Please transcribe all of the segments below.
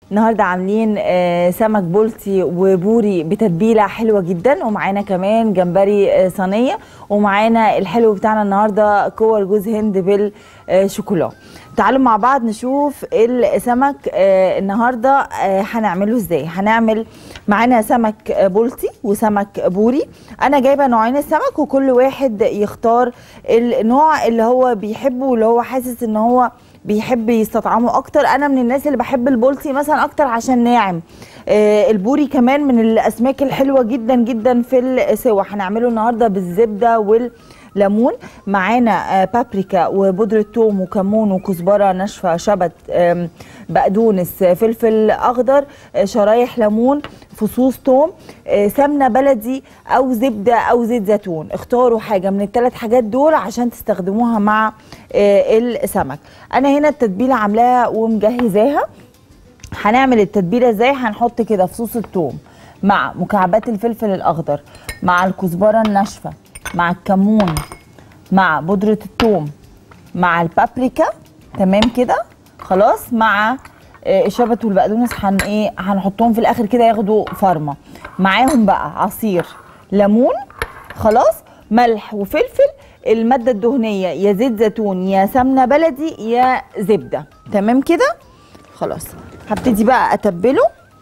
النهارده عاملين آه، سمك بولتي وبوري بتتبيله حلوه جدا ومعانا كمان جمبري آه، صينيه ومعانا الحلو بتاعنا النهارده كور جوز هند بالشوكولا تعالوا مع بعض نشوف السمك آه، النهارده آه، هنعمله ازاي هنعمل معانا سمك آه، بولتي وسمك بوري انا جايبه نوعين السمك وكل واحد يختار النوع اللي هو بيحبه واللي هو حاسس ان هو بيحب يستطعمه اكتر انا من الناس اللي بحب البولتي مثلا اكتر عشان ناعم آه البوري كمان من الاسماك الحلوه جدا جدا في السوا هنعمله النهارده بالزبده والليمون معانا آه بابريكا وبودره ثوم وكمون وكزبره ناشفه شبت آم، بقدونس آه، فلفل اخضر آه، شرايح ليمون فصوص توم آه، سمنه بلدي او زبده او زيت زيتون اختاروا حاجه من الثلاث حاجات دول عشان تستخدموها مع آه، السمك انا هنا التتبيله عاملاها ومجهزاها هنعمل التتبيله ازاي هنحط كده فصوص الثوم مع مكعبات الفلفل الاخضر مع الكزبره الناشفه مع الكمون مع بودره الثوم مع البابريكا تمام كده خلاص مع آه، الشبت والبقدونس هن ايه هنحطهم في الاخر كده ياخدوا فرمه معاهم بقى عصير ليمون خلاص ملح وفلفل الماده الدهنيه يا زيت زيتون يا سمنه بلدي يا زبده تمام كده خلاص هبتدي بقى اتبله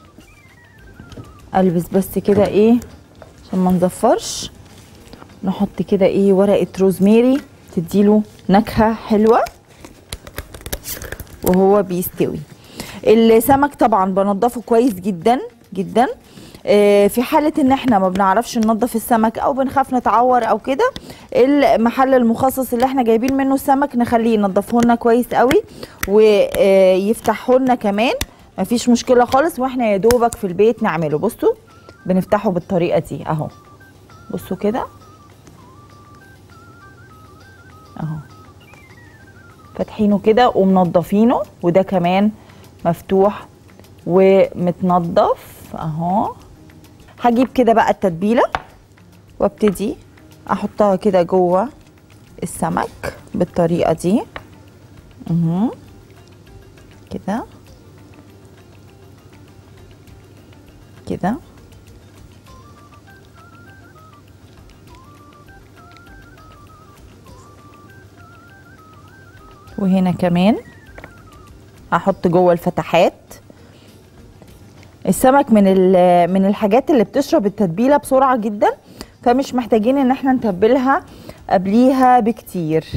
البس بس كده ايه عشان ما نزفرش نحط كده ايه ورقه روزميري تديله نكهه حلوه وهو بيستوي السمك طبعا بنضفه كويس جدا جدا آه، في حالة ان احنا ما بنعرفش ننضف السمك او بنخاف نتعور او كده المحل المخصص اللي احنا جايبين منه السمك نخليه ينضفه لنا كويس قوي ويفتحه لنا كمان مفيش مشكلة خالص واحنا يا دوبك في البيت نعمله بصوا بنفتحه بالطريقة دي اهو بصوا كده اهو فاتحينه كده ومنضفينه وده كمان مفتوح ومتنضف اهو هجيب كده بقى التتبيله وابتدي احطها كده جوه السمك بالطريقه دي اهو كده كده وهنا كمان احط جوه الفتحات السمك من ال- من الحاجات اللي بتشرب التتبيله بسرعه جدا فمش محتاجين ان احنا نتبلها قبليها بكتير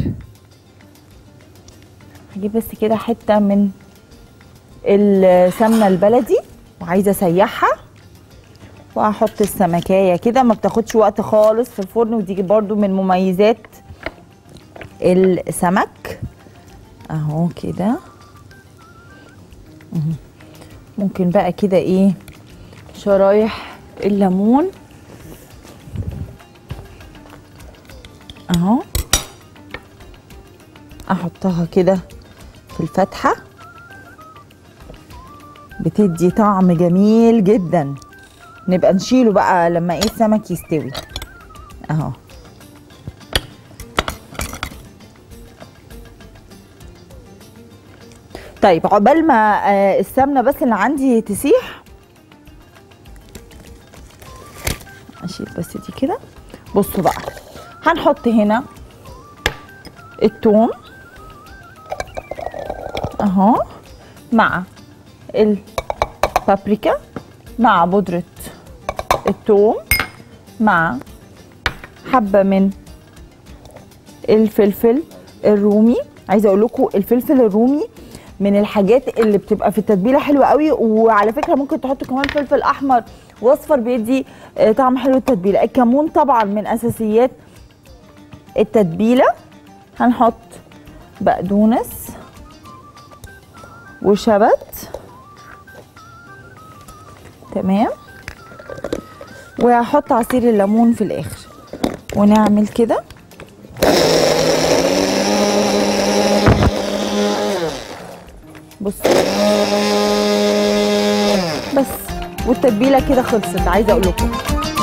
هجيب بس كده حته من السمنه البلدي وعايزه اسيحها وهحط السمكايه كده ما بتاخدش وقت خالص في الفرن ودي برضو من مميزات السمك اهو كده مهم. ممكن بقى كده ايه شرايح الليمون اهو احطها كده في الفتحة بتدي طعم جميل جدا نبقى نشيله بقى لما ايه السمك يستوي اهو طيب عقبال ما آه، السمنه بس اللي عندي تسيح اشيل بس دي كده بصوا بقى هنحط هنا الثوم اهو مع البابريكا مع بودرة الثوم مع حبة من الفلفل الرومي عايزه اقول لكم الفلفل الرومي من الحاجات اللي بتبقى في التتبيله حلوه قوي وعلى فكره ممكن تحطوا كمان فلفل احمر واصفر بيدي آه، طعم حلو التتبيله الكمون طبعا من اساسيات التتبيله هنحط بقدونس وشبت تمام وهحط عصير الليمون في الاخر ونعمل كده بصوا بس والتتبيله كده خلصت عايزه اقول لكم